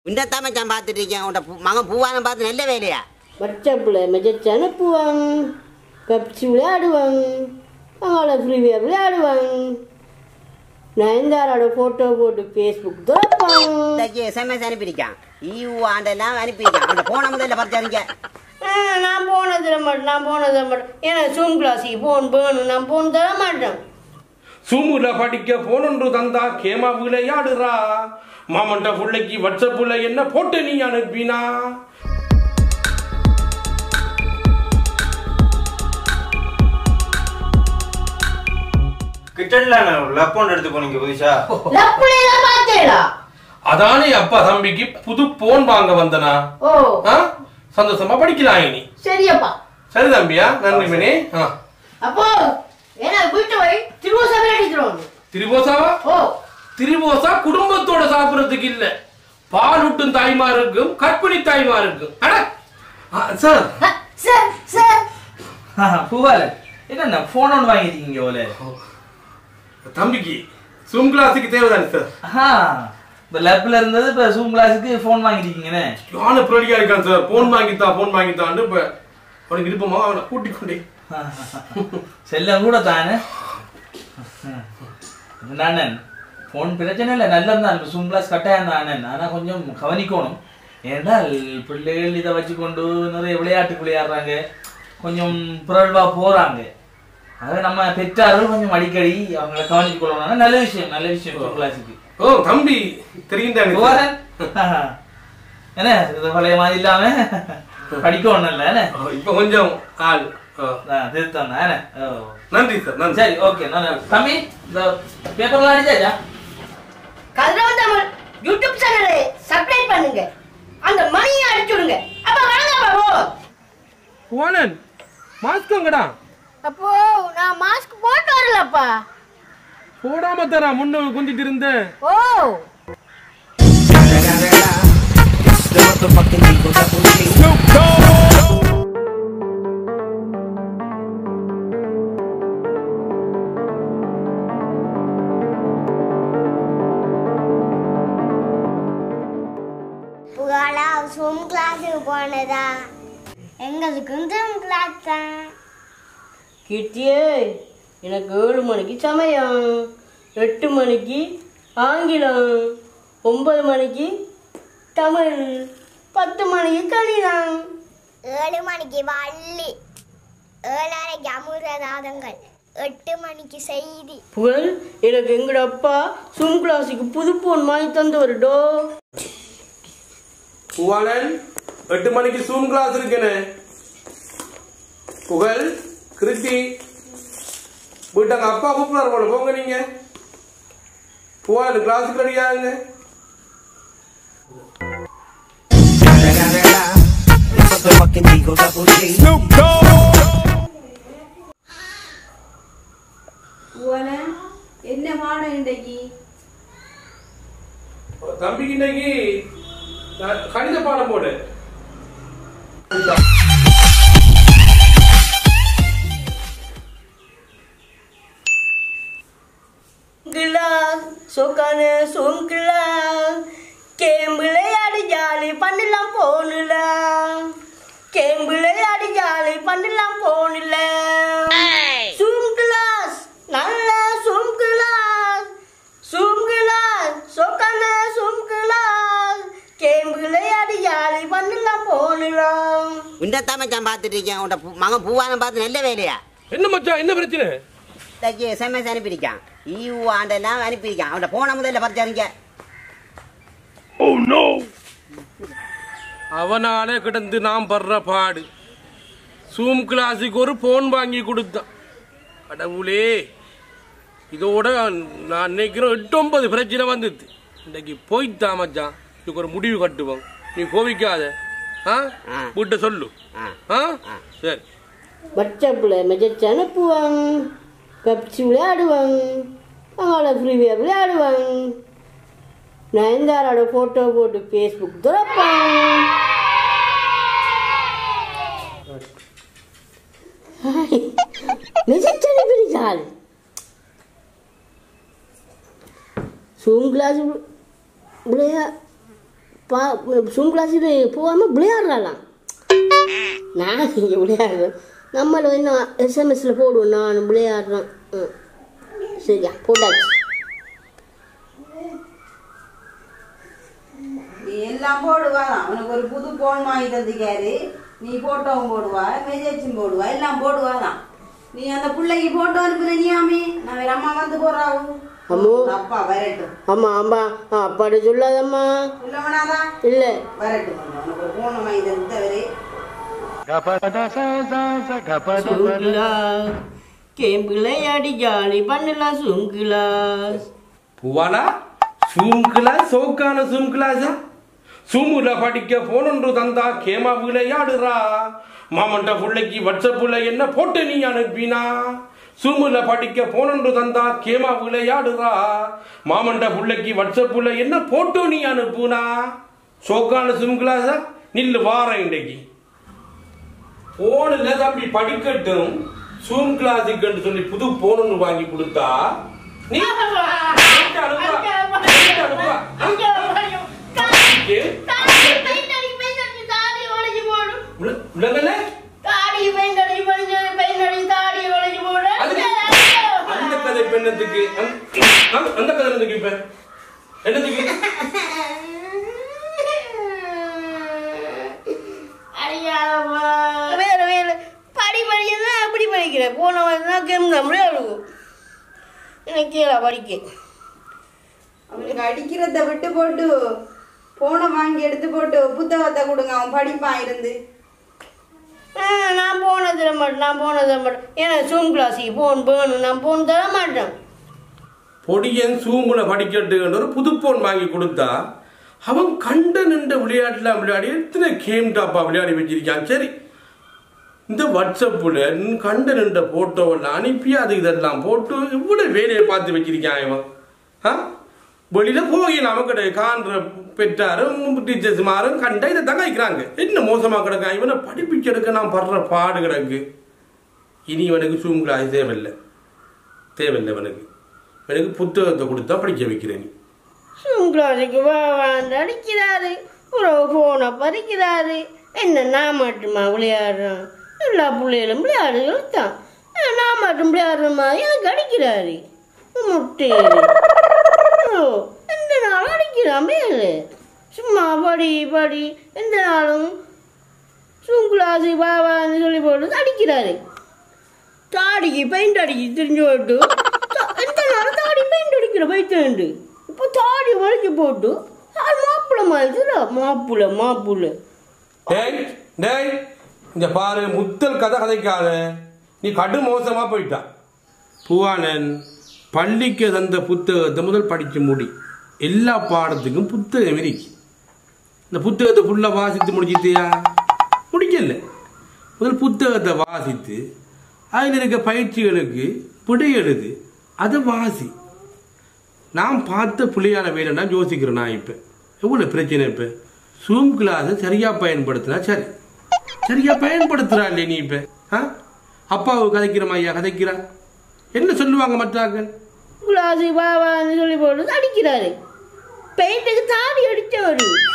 இந்தத்தாம நான் பார்த்துட்டு இருக்கேன் உன்ட பூ- மகன் பூவானம் பார்த்து நல்ல வேலையா வாட்ஸ்அப்பில் மெசேஜ் அனுப்புவாங்க பப்ஜி விளையாடுவாங்க அவங்கள ஃப்ரீவியாக விளையாடுவாங்க நயன்தாரோட ஃபோட்டோ போட்டு ஃபேஸ்புக் திறப்பாங்க இன்றைக்கு எஸ்எம்எஸ் அனுப்பியிருக்கான் ஈவு ஆண்டெல்லாம் அனுப்பியிருக்கான் அந்த போன முதல்ல பறிச்சாருங்க ஆ, நான் போனதில் மாட்டேன் நான் போனதில் மாட்டேன் ஏன்னா ஜூம் கிளாஸுக்கு ஃபோன் வேணும் நான் ஃபோன் தர மாட்டேன் சூமுல படிக்க போனொன்று தந்தா கேமா விளையாடுறா மாமன்ட புள்ளைக்கு வாட்ஸ்அப்புல என்ன போட்டு நீ அனுப்பினா கிட்டன்ல லப்போன் எடுத்து போனீங்க புதுசா லப்புலையெல்லாம் பார்த்தேடா அதானே அப்பா தம்பிக்கு புது போன் வாங்க வந்தனா ஓ ஆ? சந்தோஷமா படிக்கலாம் இனி சரியப்பா சரி தம்பியா நன்றி மணி ஆ. அப்போ ஏன்னா வீட்டு போய் திருவசமே அடிக்கிறோம் திரிபோசாவா ஓ திரிபோசா குடும்பத்தோட சாப்பிடறதுக்கு இல்ல பாலூட்டும் தாய்மாருக்கும் கற்பிணி தாய்மாருக்கும் அட ஆ, சார் சார் சார் பூவால என்ன போன் ஒன்று வாங்கிருக்கீங்க போல தம்பிக்கு ஜூம் கிளாஸுக்கு தேவைதானே சார் ஆஹா இந்த லேப்ல இருந்தது இப்ப ஜூம் கிளாஸுக்கு போன் வாங்கிருக்கீங்கண்ணே யானை பிரடியா இருக்கான் சார் போன் வாங்கித்தா போன் வாங்கித்தான்னு இப்ப அவனுக்கு விருப்பமா அவனை கூட்டிக் கொண்டே செல்லம் கூட தானே நானன் போன் பிரச்சனை இல்லை நல்லது தான் இப்போ ஜூம் கிளாஸ் கட்டாயம் தானே ஆனா கொஞ்சம் கவனிக்கணும் ஏன்னால் பிள்ளைகள் இதை வச்சுக்கொண்டு நிறைய விளையாட்டு விளையாடுறாங்க கொஞ்சம் புரள்வா போறாங்க அதை நம்ம பெற்றார்கள் கொஞ்சம் அடிக்கடி அவங்கள கவனிச்சு கொள்ளணும் நல்ல விஷயம் நல்ல விஷயம் ஜூம் கிளாஸுக்கு ஓ தம்பி தெரியும் தானே குமாரன் என்ன இது பழைய மாதிரி இல்லாம படிக்கணும் இல்ல என்ன இப்ப கொஞ்சம் ஆள் ஆ. திருத்தம் என்ன ஓ. நன்றி சார் நன்றி சரி ஓகே நான் தம்பி இந்த பேப்பர்லாம் அடிச்சாச்சா கதிரவன் தமிழ் யூடியூப் சேனலை சப்ஸ்கிரைப் பண்ணுங்க அந்த மணியை அடிச்சுடுங்க அப்ப வாங்க பாபு வானன் மாஸ்கங்கடா அப்போ நான் மாஸ்க் போட்டு வரலப்பா போடாம தரா முன்ன குந்திட்டு இருந்தேன் ஓ புகழா ஸ்விம் கிளாஸுக்கு போனதா எங்களுக்கும் ஸ்விம் கிளாஸ் தான் கிட்டியே எனக்கு ஏழு மணிக்கு சமயம் எட்டு மணிக்கு ஆங்கிலம் ஒன்பது மணிக்கு தமிழ் பத்து மணிக்கு கணிதம் ஏழு மணிக்கு வள்ளி ஏழரைக்கு அமுதநாதங்கள் எட்டு மணிக்கு செய்தி புகழ் எனக்கு எங்கட அப்பா சும் கிளாஸுக்கு புது போன் வாங்கி தந்து வருடோ புவானன் எட்டு மணிக்கு சூம் கிளாஸ் இருக்கேனே புகழ் கிருத்தி வீட்டாங்க அப்பா கூப்பிடுறாரு போல போங்க நீங்க புவானன் கிளாஸுக்கு ரெடியாகுங்க என்ன பாடம் இன்றைக்கு தம்பிக்கு இன்னைக்கு நான் கணித பாடம் போடு கிளாஸ் சொக்கான சும் கிளாஸ் கேம் விளையாடி ஜாலி பண்ணலாம் போனுல கேம் விளையாடி ஜாலி பண்ணலாம் போனுல சும் கிளாஸ் நல்ல சும் கிளாஸ் சும் கிளாஸ் சொக்கான சும் கிளாஸ் கேம் விளையாடி ஜாலி பண்ணலாம் போனுலாம் இந்தத்தாம நான் பார்த்துட்டு இருக்கேன் உன்ட பூ- மகன் பூவானம் பார்த்து நல்ல வேலையா என்ன மச்சான் என்ன பிரச்சனை இன்றைக்கு எஸ்எம்எஸ் அனுப்பியிருக்கான் ஈவு ஆண்டெல்லாம் அனுப்பியிருக்கான் அவன்ட போன முதல்ல பறிச்சாருங்க அவனாலே கிடந்து நாம் படுற பாடு சூம் கிளாஸுக்கு ஒரு போன் வாங்கி கொடுத்தான் கடவுளே இதோட நான் நினைக்கிறேன் எட்டு ஒன்பது பிரச்சனை வந்தது இன்னைக்கு போய்த்தான் மச்சான் இதுக்கு ஒரு முடிவு கட்டுவோம் நீ கோவிக்காத ஆ ஆ. வீட்டை சொல்லு ஆ ஆ ஆ. சரி வாட்ஸ்அப்பில் மெசேஜ் அனுப்புவாங்க பப்ஜி விளையாடுவாங்க அவங்கள ஃப்ரீவியாக விளையாடுவாங்க நயன்தாரோட ஃபோட்டோ போட்டு ஃபேஸ்புக் திறப்பாங்க மெசேஜ் அனுப்பிடுச்சால் ஜூம் கிளாஸ் விளையா பா ஜூம் கிளாஸுக்கு போகாமல் விளையாடுறாளாம் நான் இங்கே விளையாடுறேன் நம்மள இன்னும் எஸ்எம்எஸில் போடுவோம் நான் விளையாடுறேன் ம் சரியா போட்டாச்சு நீ எல்லாம் போடுவாதான் உனக்கு ஒரு புது போன் வாங்கி தந்துக்காரு நீ போட்டோவும் போடுவா மெசேஜும் போடுவா எல்லாம் போடுவாதான் நீ அந்த பிள்ளைக்கு போட்டோ அனுப்புற நீயாமே நான் வேற அம்மா வந்து போறாவும் அம்மோ அப்பா வரட்டும் ஆமாம் ஆமாம் அப்பாடி சொல்லாதம்மா உள்ளவனாதான் இல்லை வரட்டும் உனக்கு ஒரு போன் வாங்கி தந்தவரு சுங்கிலா கேம் விளையாடி ஜாலி பண்ணலாம் சுங்கிலா பூவாலா சூம் கிளாஸ் சோக்கான சூம் கிளாஸா சூமுல படிக்க போன் ஒன்று தந்தா கேமா விளையாடுறா மாமன்ட பிள்ளைக்கு வாட்ஸ்அப்புல என்ன போட்டு நீ அனுப்பினா சூமுல படிக்க போன் ஒன்று தந்தா கேமா விளையாடுறா மாமன்ட பிள்ளைக்கு வாட்ஸ்அப்புல என்ன போட்டு நீ அனுப்புனா சோக்கான சூம் கிளாஸா நில்லு வாரேன் இன்றைக்கு போன்ல தம்பி படிக்கட்டும் சூம் கிளாஸுக்கு சொல்லி புது போன் ஒன்று வாங்கி கொடுத்தா நீ போட்டு அனுப்புவா. போட்டு அனுப்புவா. ஏ? உள்ள- உள்ளங்கல்ல? அதுக்கு அந்த கதை இப்ப என்னத்துக்கு அந்த- அந்த- அந்த கதை என்னத்துக்கு இப்ப என்னத்துக்கு வேற வேற படி படிக்கிறதா அப்படி படிக்கிறேன் போன வருஷம் கேம் நம்மளே அழுகும் எனக்கு கீழே படிக்க அவனுக்கு அடிக்கிறத விட்டு போட்டு போனை வாங்கி எடுத்து போட்டு புத்தகத்தை கொடுங்க அவன் படிப்பான் இருந்து ஆ, நான் போன தர மாட்டேன் நான் போன தர மாட்டேன் ஏன்னா ஜூம் கிளாஸுக்கு போன் வேணும் நான் போன் தர மாட்டேன் பொடியன் சூமுல படிக்கட்டுன்ற ஒரு புது போன் வாங்கி கொடுத்தா அவன் கண்ட நின்ற விளையாட்டுலாம் விளையாடி எத்தனை கேம் டாப்பா விளையாடி வச்சிருக்கான் சரி இந்த வாட்ஸ்அப்பில் கண்ட நின்ற போட்டோவெல்லாம் அனுப்பி அது இதெல்லாம் போட்டு இவ்வளவு வேலையை பார்த்து வச்சிருக்கான் இவன் ஆ வெளியில போகல அவன் காண்ற பெற்றாரும் டீச்சர்ஸ் மாரும் கண்டா இதை தான் வைக்கிறாங்க என்ன மோசமா கிடக்கான் இவனை படிப்பிச்சு எடுக்க நான் படுற பாடு கிடக்கு இனி இவனுக்கு சூம் கிளாஸ் தேவையில்லை தேவையில்லை இவனுக்கு இவனுக்கு புத்தகத்தை கொடுத்தா படிக்க வைக்கிறேன் நீ ஜூம் கிளாஸுக்கு வா வாண்டு அடிக்கிறாரு ஒரு ஃபோனை பறிக்கிறாரு என்ன நான் மட்டுமா விளையாடுறேன் எல்லா பிள்ளைகளும் விளையாடுகள் தான் நான் மட்டும் விளையாடுற மாதிரி எனக்கு அடிக்கிறாரு முட்டையரு ஓ எந்த நாளும் அடிக்கிறான் மேலே சும்மா படி படி எந்த நாளும் ஜூம் கிளாஸு வா வான்னு சொல்லி போட்டு அடிக்கிறாரு தாடிக்கு பெயிண்ட் அடிச்சு திரிஞ்சு போட்டு தா- எந்த நேரம் தாடி பெயிண்ட் அடிக்கிற பைத்தேண்டு இப்போ தாடி வலிக்கு போட்டு அது மாப்பிள்ளை மாதிரி மாப்பிள்ளை மாப்பிள்ளை டேய் டேய் இந்த பாரு முத்தல் கதை கதைக்காத நீ கடு மோசமா போயிட்டா பூவானன் பள்ளிக்கு தந்த புத்தகத்தை முதல் படிக்க முடி எல்லா பாடத்துக்கும் புத்தகம் இருக்கு இந்த புத்தகத்தை ஃபுல்லாக வாசித்து முடிச்சிட்டியா முடிக்கல முதல் புத்தகத்தை வாசித்து அதில் இருக்க பயிற்சிகளுக்கு விடை எழுது அதை வாசி நான் பார்த்த புள்ளியான வேலைன்னா யோசிக்கிறேன் நான் இப்போ எவ்வளோ பிரச்சனை இப்போ சூம் கிளாஸை சரியாக பயன்படுத்தினா சரி சரியாக பயன்படுத்துகிறா இல்லையே நீ இப்போ ஆ அப்பாவை கதைக்கிறமா ஐயா கதைக்கிறா என்ன சொல்லுவாங்க மற்றாக்கள் கிளாஸு வா வான்னு சொல்லி போட்டு அடிக்கிறாரு பெயிண்ட்டுக்கு தாடி அடித்தவர்